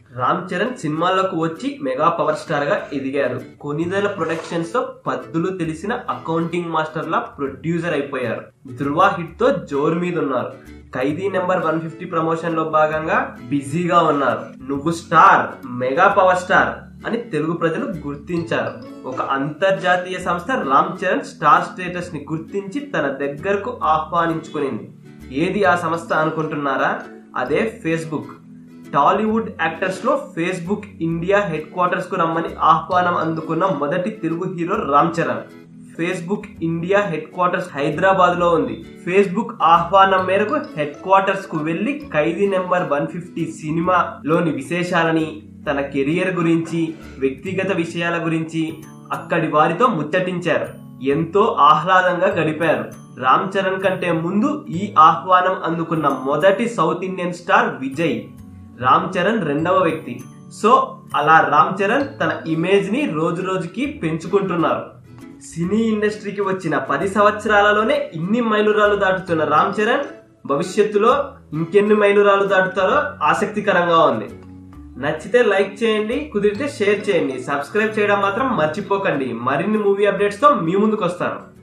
రామ్ చరణ్ సినిమాల్లోకి వచ్చి mega power star గా ఎదిగారు కొనిదెల ప్రొడక్షన్స్ తో పద్దులు తెలిసిన అకౌంటింగ్ మాస్టర్ లా ప్రొడ్యూసర్ అయిపోయారు ధృవ హిట్ తో జోరు మీద ఉన్నారు Khaidi number one fifty promotion లో భాగంగా బిజీగా ఉన్నారు నువ్వు స్టార్ మెగా పవర్ స్టార్ అని తెలుగు ప్రజలు గుర్తించారు ఒక అంతర్జాతీయ సంస్థ రామ్ చరణ్ స్టార్ స్టేటస్ ని గుర్తించి తన దగ్గరకు ఆహ్వానించుకునింది ఏది ఆ సంస్థ అనుకుంటున్నారా అదే ఫేస్బుక్ టాలీవుడ్ యాక్టర్స్ లో ఫేస్బుక్ ఇండియా హెడ్ క్వార్టర్స్ కు రమ్మని ఆహ్వానం అందుకున్న మొదటి Telugu hero Ram Charan Facebook India headquarters Hyderabad లో ఉంది ఫేస్బుక్ ఆహ్వానం మేరకు హెడ్ క్వార్టర్స్ కు వెళ్లి ఖైదీ నెంబర్ వన్ ఫిఫ్టీ సినిమాలోని విశేషాలని తన కెరియర్ గురించి వ్యక్తిగత విషయాల గురించి అక్కడి వారితో ముచ్చటించారు ఎంతో ఆహ్లాదంగా గడిపారు రామ్ చరణ్ కంటే ముందు ఈ ఆహ్వానం అందుకున్న మొదటి south Indian star Vijay Ram Charan రెండవ వ్యక్తి సో అలా రామ్ చరణ్ తన ఇమేజ్ ని రోజు రోజుకి పెంచుకుంటున్నారు సినీ ఇండస్ట్రీకి వచ్చిన పది సంవత్సరాలలోనే ఇన్ని మైలురాలు దాటుతున్న రామ్ చరణ్ భవిష్యత్తులో ఇంకెన్ని మైలురాలు దాటుతారో ఆసక్తికరంగా ఉంది నచ్చితే లైక్ చేయండి కుదిరితే షేర్ చేయండి సబ్స్క్రైబ్ చేయడం మాత్రం మర్చిపోకండి మరిన్ని మూవీ అప్డేట్స్ తో మీ ముందుకు వస్తాను